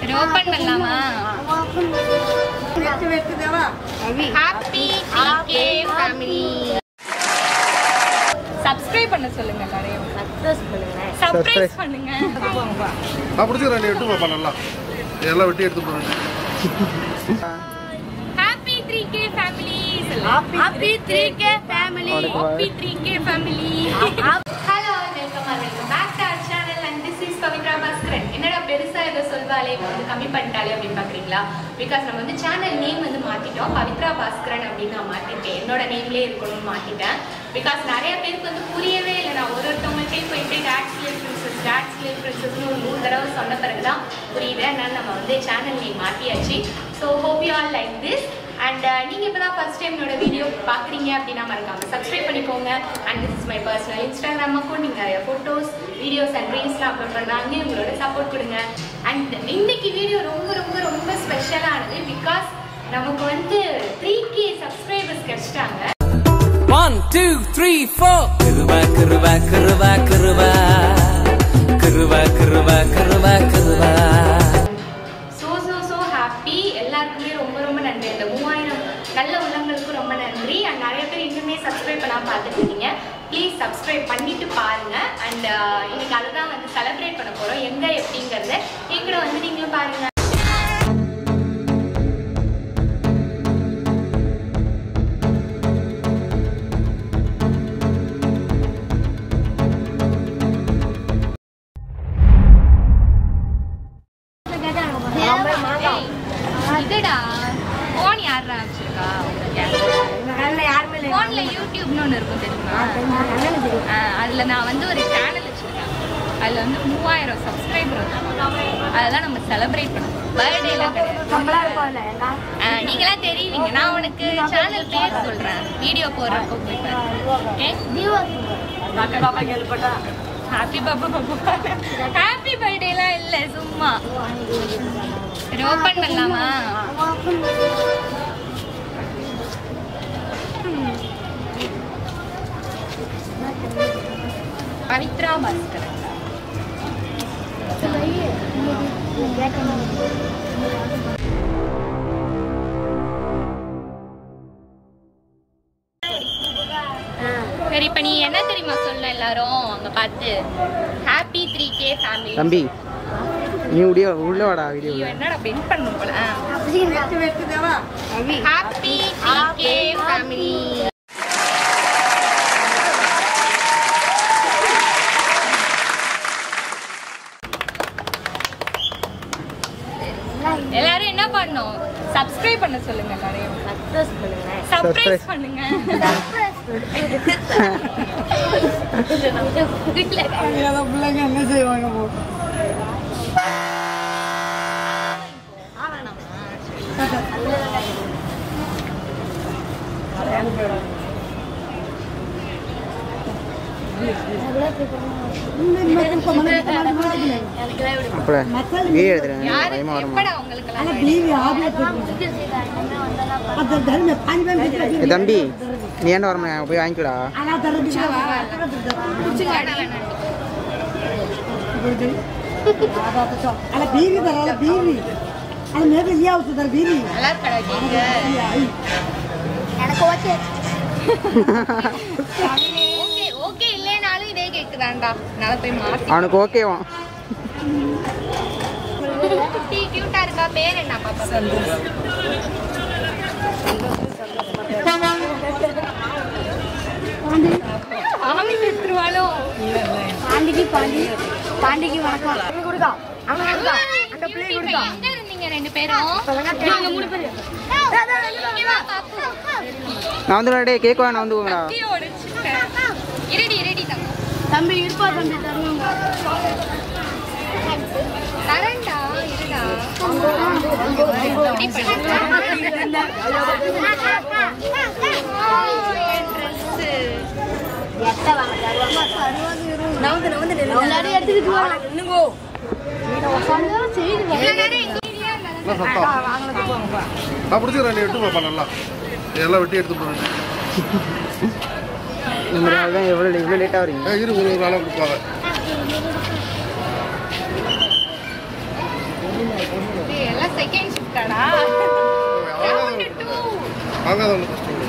சரி ஓபன் பண்ணலாமா happy K family subscribe பண்ண சொல்லுங்க எல்லாரையும் சர்ப்ரைஸ் பண்ணுங்க நான் பிடிச்சிக்கிறேன் நீ எடுத்து பாப்பா நல்லா எல்லாம் வெட்டி எடுத்து போறேன் happy 3K family happy 3K family happy 3K family hello welcome are welcome back to our channel and this is Pavithra Baskaran என்னடா பெருசா ஏதோ சொல்வாளே இப்ப வந்து கம்மி பண்ணிட்டாலே அப்படின்னு பாக்குறீங்களா பிகாஸ் நம்ம வந்து சேனல் நேம் வந்து மாத்திட்டோம் பவித்ரா பாஸ்கரன் அப்படின்னு நான் மாத்திருக்கேன் என்னோட நேம்லயே இருக்கணும்னு மாத்திட்டேன் பிகாஸ் நிறைய பேருக்கு வந்து புரியவே இல்லை நான் ஒரு ஒருத்தவங்கள்ட்டே போயிட்டு tax clear princess tax clear பிரின்சஸ்னு ஒரு நூறு தடவை சொன்ன பிறகு தான் புரியுது அதனால நம்ம வந்து சேனல் நேம் மாத்தியாச்சு so hope you all like this and நீங்கள் இப்போ தான் ஃபஸ்ட் டைம் என்னோட வீடியோ பார்க்குறீங்க அப்படின்னா மறக்காம சப்ஸ்கிரைப் பண்ணிக்கோங்க and this is my personal Instagram account நீங்கள் நிறைய ஃபோட்டோஸ் வீடியோஸ் அண்ட் ரீல்ஸ்லாம் அப்லோட் பண்ணுறேன் அங்கேயும் உங்களோட சப்போர்ட் கொடுங்க அண்ட் இன்னைக்கு வீடியோ ரொம்ப ரொம்ப ரொம்ப ஸ்பெஷலானது பிகாஸ் நமக்கு வந்து த்ரீ கே சப்ஸ்கிரைபர்ஸ் கிடைச்சிட்டாங்க One, two, three, four. Kırva, kırva, kırva, kırva. Kırva, kırva, kırva, kırva. So so so happy எல்லாருக்குமே ரொம்ப ரொம்ப நன்றி அந்த மூவாயிரம் நல்ல உள்ளங்களுக்கு ரொம்ப நன்றி அண்ட் நிறைய பேர் இன்னுமே சப்ஸ்கிரைப் பண்ணாம பார்த்துட்டு இருக்கீங்க ப்ளீஸ் சப்ஸ்கிரைப் பண்ணிட்டு பாருங்க அண்ட் இன்னைக்கு அதுதான் வந்து செலிப்ரேட் பண்ண போறோம் எங்க எப்படிங்கறத எங்கட வந்து நீங்களும் பாருங்க ஏய், இதுடா ஃபோன் யாரா வச்சிருக்கா ஃபோன்ல யூடியூப்னு ஒன்று இருக்கும் தெரியுமா ஆ, அதுல நான் வந்து ஒரு சேனல் வச்சிருக்கேன் அதுல வந்து மூவாயிரம் சப்ஸ்கிரைபர் அதெல்லாம் நம்ம செலிப்ரேட் பண்ணுவோம் பர்த்டேலாம் கிடையாது ஆ, நீங்களாம் தெரியுவீங்க நான் உனக்கு சேனல் பேர் சொல்றேன் வீடியோ போடுறப்போ போய் ஓகே ஹாப்பி பாபா பாபா ஹாப்பி பர்த்டேலாம் இல்ல சும்மா சரி ஓபன் பண்ணலாமா பவித்ரா பாஸ்கர் சரி இப்ப நீ என்ன தெரியுமா சொல்ல எல்லாரும் அங்க பார்த்து ஹாப்பி த்ரீ கே ஃபேமிலி தம்பி நீ உடைய உள்ள வாடா வீடியோ ஐயோ என்னடா பெண்ட் பண்ணணும் போல ஹாப்பி த்ரீ கே ஃபேமிலி எல்லாரும் என்ன பண்ணணும் சப்ஸ்கிரைப் பண்ண சொல்லுங்க எல்லாரையும் சர்ப்ரைஸ் பண்ணுங்க பிள்ளைங்க என்ன செய்வாங்க போ அப்பட வீடியோ எடுத்துறேன் யாரு பயமா வருமா எப்படா உங்களுக்கு ஏ தம்பி நீ ஏன்டா வரமா போய் வாங்கிக்கடா ಅಲ್ಲ ಬೀರಿ ಅಲ್ಲ ಬೀರಿ ಅಲ್ಲ ಮೇಲೆ ಈ ಔಷಧ ಬೀರಿ நல்லா இருக்கடா கேங்க ஓகே ஓகே இல்லைனாலும் இதே கேக்குதாண்டா நான் போய் மாத்தி அவனுக்கு ஓகேவா குட்டி கியூட்டா இருக்கா பேர் என்ன பாப்பா ஆமி பெற்றுவாளோ பாண்டிக்கு பாண்டி பாண்டிக்கு வணக்கம் கொடுக்கா அவன் கொடுக்கா அந்த பிள்ளை கொடுக்கா எங்க இருந்தீங்க ரெண்டு பேரும் நாங்க மூணு பேர் இங்க வா, பாப்பு. நான் வந்து டே கேக் நான் வந்து போங்கடா கத்தியை உடைச்சிட்டேன். இருடி இருடி தம்பி தம்பி இருப்பா தம்பி தருவாங்க தரேன்டா இருடா இப்படி எல்லாரும் எடுத்துக்கிட்டு போகலாம் என்ன சத்தம் நான் பிடிச்சிக்கிறேன் நீ எடுத்து பாப்பா நல்லா எல்லாம் வெட்டி எடுத்து போறேன் இந்த மாதிரி தான் எவ்வளோ இவ்வளோ லேட்டாக வரீங்க ஏய், இரு ஒரு ஒரு ஆளாக கொடுப்பாங்க வாங்காதவங்க ஃபஸ்ட்டு கொடுங்க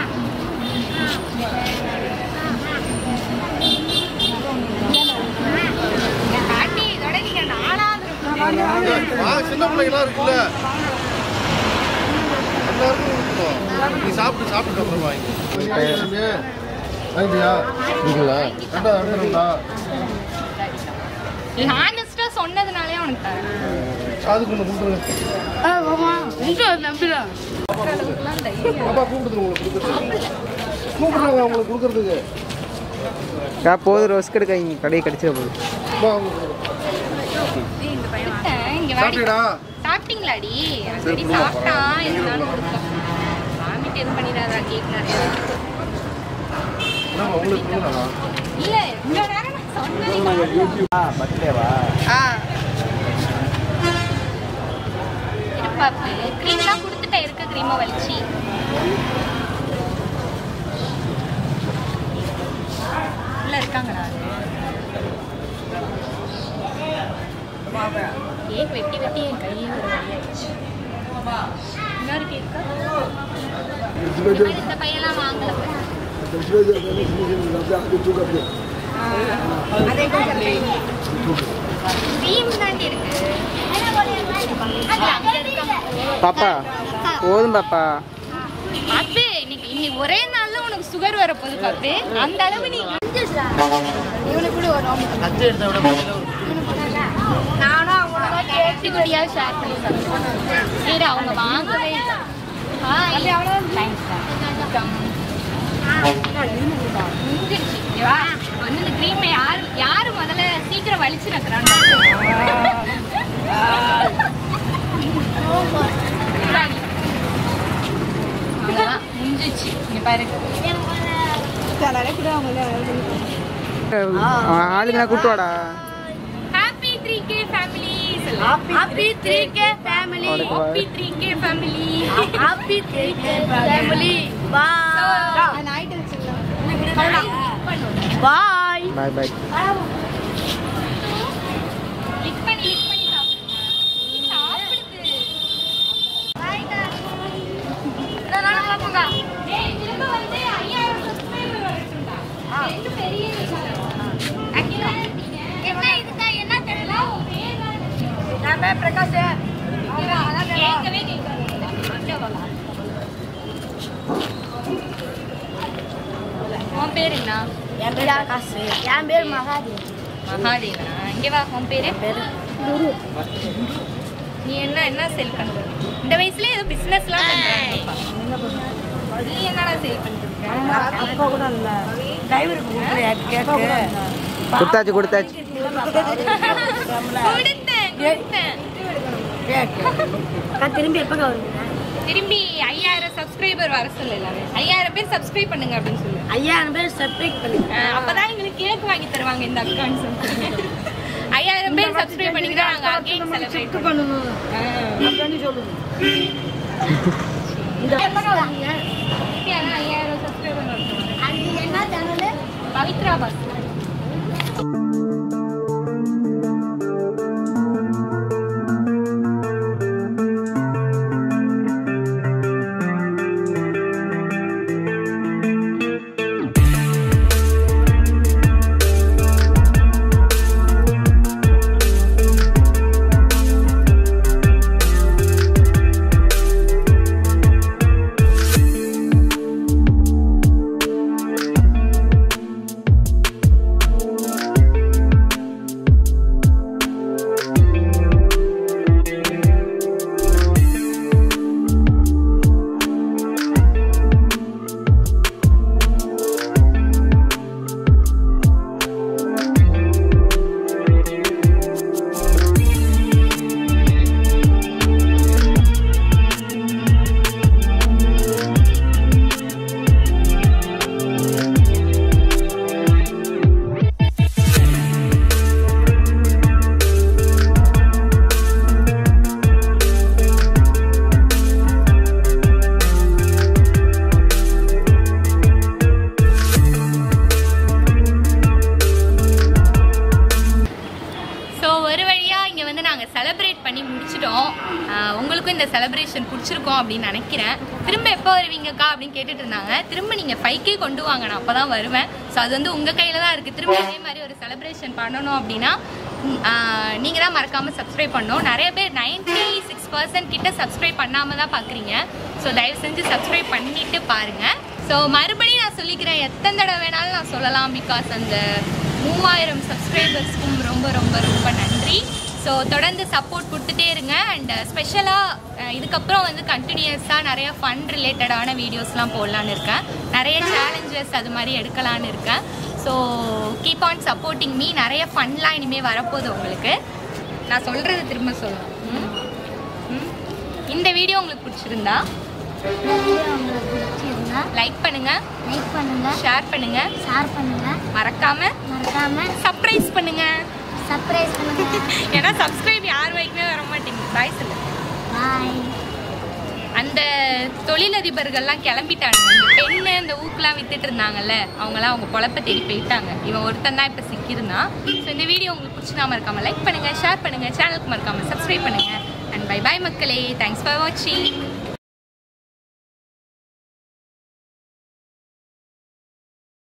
பாட்டி இதோட நீங்க நாலாவது இருக்கணும். வா சின்ன பிள்ளைங்களாம் இருக்குல்ல எல்லாருக்கும் கொடுக்கணும் நீ சாப்பிட்டு சாப்பிட்டு அப்புறம் வாங்கி வாங்கிட்டியா இருக்குங்களா ரெண்டா எடுத்துருங்களா நீ ஹானஸ்டா சொன்னதுனாலே உனக்கு தரேன் அதுக்கு ஒன்று கொடுத்துருங்க பாப்பா கூப்பிடுது உங்களுக்கு கொடுக்குறதுக்கு கூப்பிடுறாங்க உங்களுக்கு கொடுக்குறதுக்கு கா போதும் ரோஸ் கெடுக்காங்க கடையை கடிச்சிட போகுது வா உங்களுக்கு கொடுக்குறேன். கொடுத்தேன். இங்க வாடி. சாப்பிட்டீடா சாப்பிட்டீங்களாடி சரி சாப்பிட்டான் இருந்தாலும் கொடுத்தோம் வாமிட் எதுவும் பண்ணிடாதா கேக் நிறைய என்னம்மா உங்களுக்கு கொடுக்குறாங்களா இல்ல இவ்வளவு நேரம் நான் சொன்னதே ஆ இருப்பாப்பு க்ரீம்லாம் கொடுத்துட்டேன் இருக்க க்ரீமை வலிச்சு உள்ள இருக்காங்களா கேக் வெட்டி வெட்டி என் கையே ஒரு வழியாச்சு இன்னொரு கேக்கா இந்த மாதிரி இந்த பையெல்லாம் வாங்கல க்ரீம் தாண்டி இருக்கு அது அங்க இருக்காங்க பாப்பா போதும் பாப்பா பாப்பு இன்னைக்கு இன்னைக்கு ஒரே நாள்ல உனக்கு சுகர் வரப்போகுது பாப்பு அந்த அளவு நீ இவனுக்கு கூட வரும் நானும் அவங்களோட கேட்டு குடியா ஷேர் பண்ணி சாப்பிடுவேன் சரி அவங்க வாங்கவே இல்லை ஹாய் முடிஞ்சிருச்சு இங்க வா. வந்து இந்த க்ரீம் யார் யார் முதல்ல சீக்கிரம் வலிச்சு நக்குறான்னு அவ்வளவுதான் முடிஞ்சிச்சு இங்க பாரு அவன் ஆளுங்களாம் கூட்டு வாடா happy three K family happy three K family அவனுக்கு happy three K family happy three K family bye bye bye lick பண்ணி லிக் பண்ணி சாப்பிடுங்க சாப்பிடுது ஏய், திரும்ப வந்து 5000 subscriber வரட்டும்டா. ரெண்டு பெரிய என்ன இதுக்கா என்ன தெரியல உன் பேர் தான் கேட்கவே கேட்காது உன் பேர் என்ன என் பேர் ஆகாசு என் பேர் மகாதேவ் மகாதேவனா இங்க வா உன் பேரு நீ என்ன என்ன செல் பண்ற இந்த வயசுல ஏதோ பிசினஸ்லாம் பண்றாங்கப்பா நீ என்னடா செல் பண்ற அப்பா கூட இல்ல டிரைவருக்கு கொடுக்கலையா கேக்கு கொடுத்தாச்சு கொடுத்தாச்சு கொடுத்தேன் கொடுத்தேன் நான் திரும்பி எப்போ வருவீங்க திரும்பி ஐயாயிரம் சப்ஸ்கிரைபர் வர சொல்லு எல்லாமே ஐயாயிரம் பேர் சப்ஸ்கிரைப் பண்ணுங்க அப்படின்னு சொல்லு ஐயாயிரம் பேர் சப்ஸ்கிரைப் பண்ணுங்க அஹ் அப்பதான் எங்களுக்கு கேக் வாங்கி தருவாங்க இந்த அக்கான்னு சொல்லி ஐயாயிரம் பேர் சப்ஸ்கிரைப் பண்ணிக்கிட்டா நாங்க அகைன் செலிப்ரேட் பண்ணணும் அப்படின்னு சொல்லுது ஐயாயிரம் சப்ஸ்கிரைபர் வரட்டும் அது என்ன சேனல் பவித்ரா பாஸ் ஆ செலிப்ரேட் பண்ணி முடிச்சிட்டோம் ஆஹ் உங்களுக்கும் இந்த செலிப்ரேஷன் பிடிச்சிருக்கும் அப்படின்னு நினைக்கிறேன் திரும்ப எப்போ வருவீங்கக்கா அப்படின்னு கேட்டுட்டு இருந்தாங்க திரும்ப நீங்கள் ஃபைவ்கே கொண்டு வாங்க நான் அப்போ தான் வருவேன் ஸோ அது வந்து உங்கள் கையில் தான் இருக்குது திரும்ப இதே மாதிரி ஒரு செலிப்ரேஷன் பண்ணணும் அப்படின்னா நீங்கள் தான் மறக்காமல் சப்ஸ்கிரைப் பண்ணணும் நிறைய பேர் நைன்டி சிக்ஸ் பர்சன்ட் கிட்ட சப்ஸ்கிரைப் பண்ணாமல் தான் பார்க்குறீங்க ஸோ தயவு செஞ்சு சப்ஸ்கிரைப் பண்ணிட்டு பாருங்கள் ஸோ மறுபடியும் நான் சொல்லிக்கிறேன் எத்தனை தடவை வேணாலும் நான் சொல்லலாம் பிகாஸ் அந்த மூவாயிரம் சப்ஸ்கிரைபர்ஸ்க்கும் ரொம்ப ரொம்ப ரொம்ப நன்றி ஸோ தொடர்ந்து சப்போர்ட் கொடுத்துட்டே இருங்க அண்ட் ஸ்பெஷலாக இதுக்கப்புறம் வந்து கண்டினியூஸாக நிறைய ஃபன் ரிலேட்டடான வீடியோஸ்லாம் போடலான்னு இருக்கேன் நிறைய சேலஞ்சஸ் அது மாதிரி எடுக்கலான்னு இருக்கேன் so keep on supporting me நிறைய ஃபன்லாம் இனிமேல் வரப்போகுது உங்களுக்கு நான் சொல்கிறது திரும்ப சொல்லணும் ம்? ம்? இந்த வீடியோ உங்களுக்கு பிடிச்சிருந்தா உங்களுக்கு பிடிச்சிருந்தா லைக் பண்ணுங்க லைக் பண்ணுங்க ஷேர் பண்ணுங்க ஷேர் பண்ணுங்க மறக்காம மறக்காம சர்ப்ரைஸ் பண்ணுங்க சர்ப்ரைஸ் பண்ணுங்க ஏன்னா சப்ஸ்கிரைப் யார் வரைக்குமே வர மாட்டேங்குது பாய் சொல்லு பாய் அந்த தொழிலதிபர்கள்லாம் கிளம்பிட்டானுங்க இந்த பெண்ணு இந்த ஊக்கெலாம் வித்துட்டு இருந்தாங்கல்ல அவங்களாம் அவங்க பொழப்ப தேடி போயிட்டாங்க இவன் ஒருத்தன் தான் இப்போ சிக்கியிருந்தான் ஸோ இந்த வீடியோ உங்களுக்கு பிடிச்சினா மறக்காம லைக் பண்ணுங்க ஷேர் பண்ணுங்க சேனலுக்கு மறக்காம சப்ஸ்கிரைப் பண்ணுங்க அண்ட் பை பாய் மக்களே தேங்க்ஸ் ஃபார் வாட்சிங்